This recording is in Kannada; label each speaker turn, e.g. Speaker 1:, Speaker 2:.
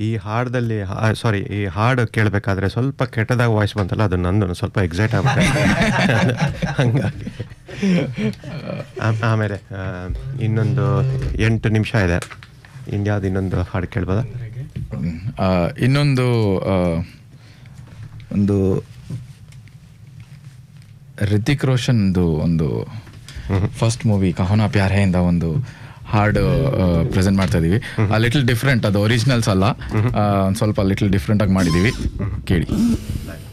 Speaker 1: ಈ ಹಾಡದಲ್ಲಿ ಸಾರಿ ಈ ಹಾಡು ಕೇಳಬೇಕಾದ್ರೆ ಸ್ವಲ್ಪ ಕೆಟ್ಟದಾಗ ವಾಯ್ಸ್ ಬಂತಲ್ಲ ಅದು ನಂದು ಸ್ವಲ್ಪ ಎಕ್ಸೈಟ್ ಆಗುತ್ತೆ ಹಂಗಾಗಿ ಆ- ಆಮೇಲೆ ಆ, ಇನ್ನೊಂದು ಎಂಟು ನಿಮಿಷ ಇದೆ ಇನ್ಯಾವ್ದು ಇನ್ನೊಂದು ಹಾಡು ಕೇಳ್ಬೋದಾ
Speaker 2: ಆ, ಇನ್ನೊಂದು ಆ, ಒಂದು ರಿತಿಕ್ ರೋಷನ್ದು ಒಂದು ಫಸ್ಟ್ ಮೂವಿ ಕಹೋನಾ ಪ್ಯಾರ್ ಹೇ ಇಂದ ಒಂದು ಹಾಡು ಪ್ರೆಸೆಂಟ್ ಮಾಡ್ತಾ ಇದೀವಿ ಲಿಟಲ್ ಡಿಫ್ರೆಂಟ್ ಅದು ಒರಿಜಿನಲ್ಸ್ ಅಲ್ಲ ಒಂದು ಸ್ವಲ್ಪ ಲಿಟಲ್ ಡಿಫ್ರೆಂಟ್ ಆಗಿ ಮಾಡಿದೀವಿ ಕೇಳಿ